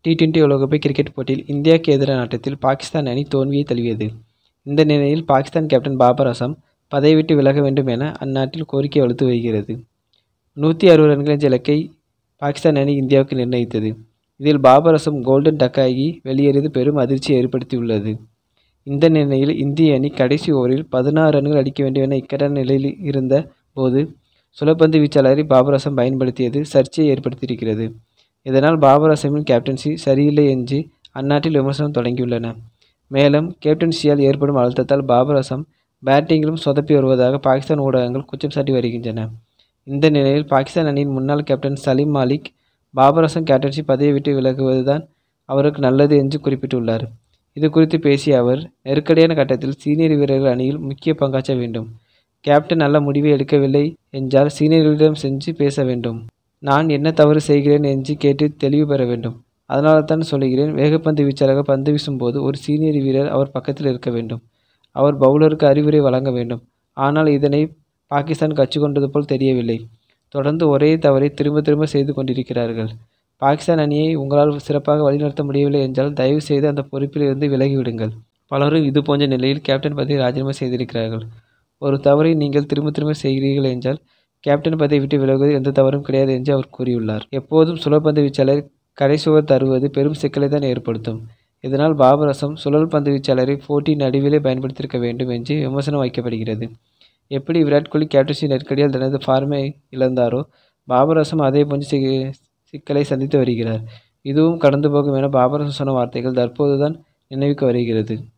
T twenty உலகக்கோப்பை cricket போட்டியில் இந்தியாவுக்கு எதிரான ஆட்டத்தில் பாகிஸ்தான் அணி தோல்வியை தழுவியது இந்த நிலையில் பாகிஸ்தான் கேப்டன் பாபர் அசம் பதவி விட்டு விலக வேண்டும் என அந்நாட்டில் கோரிக்கை வலுத்து வருகிறது நூற்றி அறுபது ரன்கள் என்ற இலக்கை பாகிஸ்தான் அணி இந்தியாவுக்கு நிர்ணயித்தது இதில் பாபர் அசம் கோல்டன் டக்காகி வெளியேறியது பெரும் அதிர்ச்சியை ஏற்படுத்தியுள்ளது இந்த நிலையில் இந்திய அணி கடைசி ஓவரில் பதினாறு ரன்கள் அடிக்க வேண்டும் என இக்கட்டான நிலையில் இருந்த போது சுழற்பந்து வீச்சாளரை பாபர் அசம் பயன்படுத்தியது சர்ச்சையை ஏற்படுத்தியிருக்கிறது இதனால் பாபர் அசமின் கேப்டன்சி சரியில்லை என்று அந்நாட்டில் விமர்சனம் தொடங்கியுள்ளன மேலும் கேப்டன்சியால் ஏற்படும் அழுத்தத்தால் பாபர் அசம் பேட்டிங்கிலும் சொதப்பி வருவதாக பாகிஸ்தான் ஊடகங்கள் குற்றம் சாட்டி வருகின்றன இந்த நிலையில் பாகிஸ்தான் அணியின் முன்னாள் கேப்டன் சலீம் மாலிக் பாபர் அசம் கேப்டன்சி பதவியை விட்டு விலகுவதுதான் அவருக்கு நல்லது என்று குறிப்பிட்டுள்ளார் இது குறித்து பேசிய அவர் நெருக்கடியான கட்டத்தில் சீனியர் வீரர்கள் அணியில் முக்கிய பங்காற்ற வேண்டும் கேப்டன் நல்ல முடிவை எடுக்கவில்லை என்றால் சீனியர்களிடம் சென்று பேச வேண்டும் நான் என்ன தவறு செய்கிறேன் என்று கேட்டு தெளிவு பெற வேண்டும் அதனால தான் சொல்கிறேன் வேகப்பந்து வீச்சாளராக பந்து வீசும்போது ஒரு சீனியர் வீரர் அவர் பக்கத்தில் இருக்க வேண்டும் அவர் பவுலருக்கு அறிவுரை வழங்க வேண்டும் ஆனால் இதனை பாகிஸ்தான் கற்றுக்கொண்டது போல் தெரியவில்லை தொடர்ந்து ஒரே தவறை திரும்ப திரும்ப செய்து கொண்டிருக்கிறார்கள் பாகிஸ்தான் அணியை உங்களால் சிறப்பாக வழிநடத்த முடியவில்லை என்றால் தயவு செய்து அந்த பொறுப்பில் இருந்து விலகிவிடுங்கள் பலரும் இது போன்ற நிலையில் கேப்டன் பதவியை ராஜினாமா செய்திருக்கிறார்கள் ஒரு தவறை நீங்கள் திரும்ப திரும்ப செய்கிறீர்கள் என்றால் கேப்டன் பதவியை விட்டு விலகுவது எந்த தவறும் கிடையாது என்று அவர் கூறியுள்ளார் எப்போதும் சுழற்பந்து வீச்சாளர் கடைசுவர் தருவது பெரும் சிக்கலை தான் ஏற்படுத்தும் இதனால் பாபர் அசம் சுழல் பந்து வீச்சாளரை போட்டியின் நடுவிலே பயன்படுத்தியிருக்க வேண்டும் என்று விமர்சனம் வைக்கப்படுகிறது எப்படி விராட் கோலி கேப்டன்சி நெருக்கடியால் தனது ஃபார்மை இழந்தாரோ பாபர் அசம் அதே போன்ற சி சிக்கலை சந்தித்து வருகிறார் இதுவும் கடந்து போகும் என பாபர் அசம் சொன்ன வார்த்தைகள் தற்போதுதான் நினைவுக்கு வருகிறது